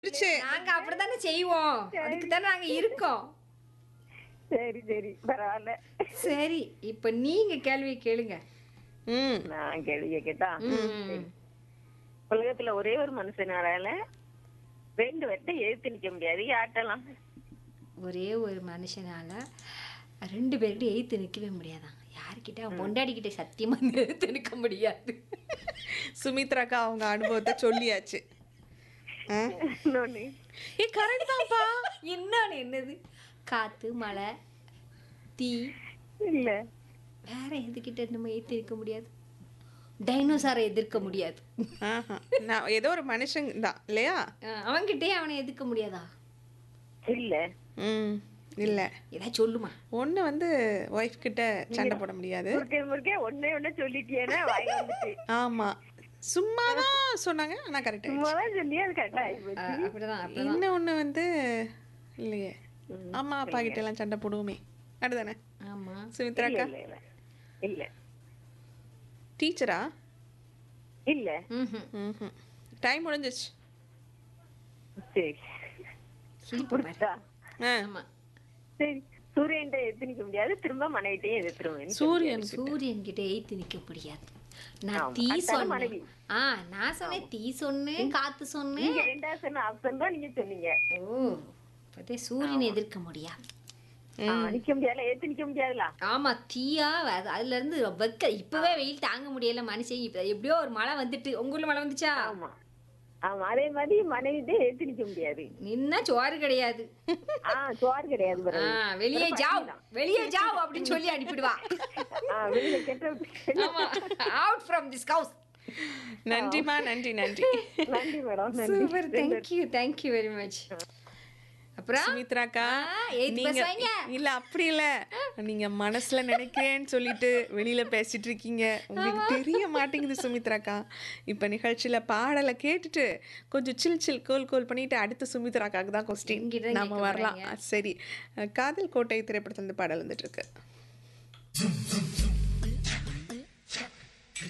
இருச்சு நாங்க அப்படித்தானே செய்வோம் அதுக்கு தானே நாங்க இருக்கோம் சரி சரி பரவாயில்ல சரி இப்ப நீங்க கேள்வி கேளுங்க ம் நான் கேள்வி கேட்டா ம். உலகத்துல ஒரே ஒரு மனுஷனால ரெண்டு வட்டை எழுத்து நிக்க முடியாது யாட்டலாம் ஒரே ஒரு மனுஷனால ரெண்டு பேர்கிட்ட எய்த்து நிக்கவே முடியாதான் யாருக்கிட்ட பொண்டாடி கிட்ட சத்தியமா எய்த்து நிக்க முடியாது சுமித்ராக்கா அவங்க அனுபவத்தை சொல்லியாச்சு ஆ? இன்னொன்னு ஏ கரெக்ட் தான்ப்பா இன்னொன்னு என்னது காத்து மழை தீ இல்ல வேற எதுக்கிட்ட நம்ம எய்த்து நிக்க முடியாது டைனோசாரை எதிர்க்க முடியாது ஆஹா. நான் ஏதோ ஒரு மனுஷன் தான் இல்லையா அஹ் அவன்கிட்டயே அவனை எதிர்க்க முடியாதா இல்ல ம் இல்ல ஏதாவது சொல்லுமா ஒண்ணு வந்து ஒய்ஃப் கிட்ட சண்டை போட முடியாது முறுக்கே முறுக்கே ஒன்னே ஒண்ணு சொல்லிட்டியேன்னா வாய் வந்துச்சு ஆமா சும்மா தான் சொன்னாங்க ஆனா கரெக்ட் சும்மாதான் சொல்லி அது கரெக்டா ஆயிப்போச்சு அஹ் அப்படிதான் அப்படிதான் இன்னும் ஒண்ணு வந்து இல்லையே அம்மா அப்பா கிட்ட எல்லாம் சண்டை போடுவோமே அடுதானே ஆமா சுமித்ராக்கா இல்ல இல்ல இல்ல டீச்சரா இல்ல ம்ஹும். ம் டைம் முடிஞ்சிச்சு சரி சிரிப்பு பாரு. புரியுதா? ஆ ஆமா சரி சூரியன் எதிர்த்து நிக்க முடியாது திரும்ப மனைவிட்டையும் எதிர்த்துருவேன் சூரியன் சூரியன் கிட்ட எய்த்து நிக்க முடியாது நான் ஆமா. தீ அதான சொன்னேன் மனைவி. ஆ நான் சொன்னேன் தீ சொன்னேன் காத்து சொன்னேன் நீங்க ரெண்டாவது சொன்ன ஆப்ஷன் தான் நீங்க சொன்னீங்க ஓ இப்பதே சூரியன் எதிர்க்க முடியாது ஆ, நிக்க முடியாதுல ஏத்து நிக்க முடியாதுல ஆமா தீயா அது- அதுல இருந்து வெக்க இப்பவே வெயில் தாங்க முடியல மனுஷன் இப்ப எப்படியோ ஒரு மழை வந்துட்டு உங்க ஊர்ல மழை வந்துச்சா ஆமா ஆமா அதே மாதிரி மனைவிட்டே ஏத்து நிக்க முடியாது நின்னா சோறு கிடையாது ஆ சோறு கிடையாது ஆ, பிறகு. வெளியே ஜாவ் வெளியே ஜாவ் அப்படின்னு சொல்லி அனுப்பிடுவா ஆ, வெளியில கெட்ட விட்டு- ஆமா அவுட் ஃப்ரம் திஸ் ஹவுஸ் நன்றிமா நன்றி நன்றி நன்றி மேடம் நன்றி super thank you thank you very much அப்புறம் சுமித்ராக்கா ஆ, eighth நீங்க bus வைங்க. இல்ல அப்படி இல்ல நீங்க மனசுல நினைக்கிறேன்னு சொல்லிட்டு வெளியில பேசிட்டு இருக்கீங்க உங்களுக்கு தெரிய மாட்டேங்குது சுமித்ராக்கா இப்ப நிகழ்ச்சியில பாடலை கேட்டுட்டு கொஞ்சம் சில் சில் கோல் கோல் பண்ணிட்டு அடுத்த சுமித்ராக்காக்கு தான் கொஸ்டின் என்கிட்ட நம்ம கேட்க வரலாம் சரி காதல் கோட்டை திரைப்படத்துல இருந்து பாடல் வந்துட்டு இருக்கு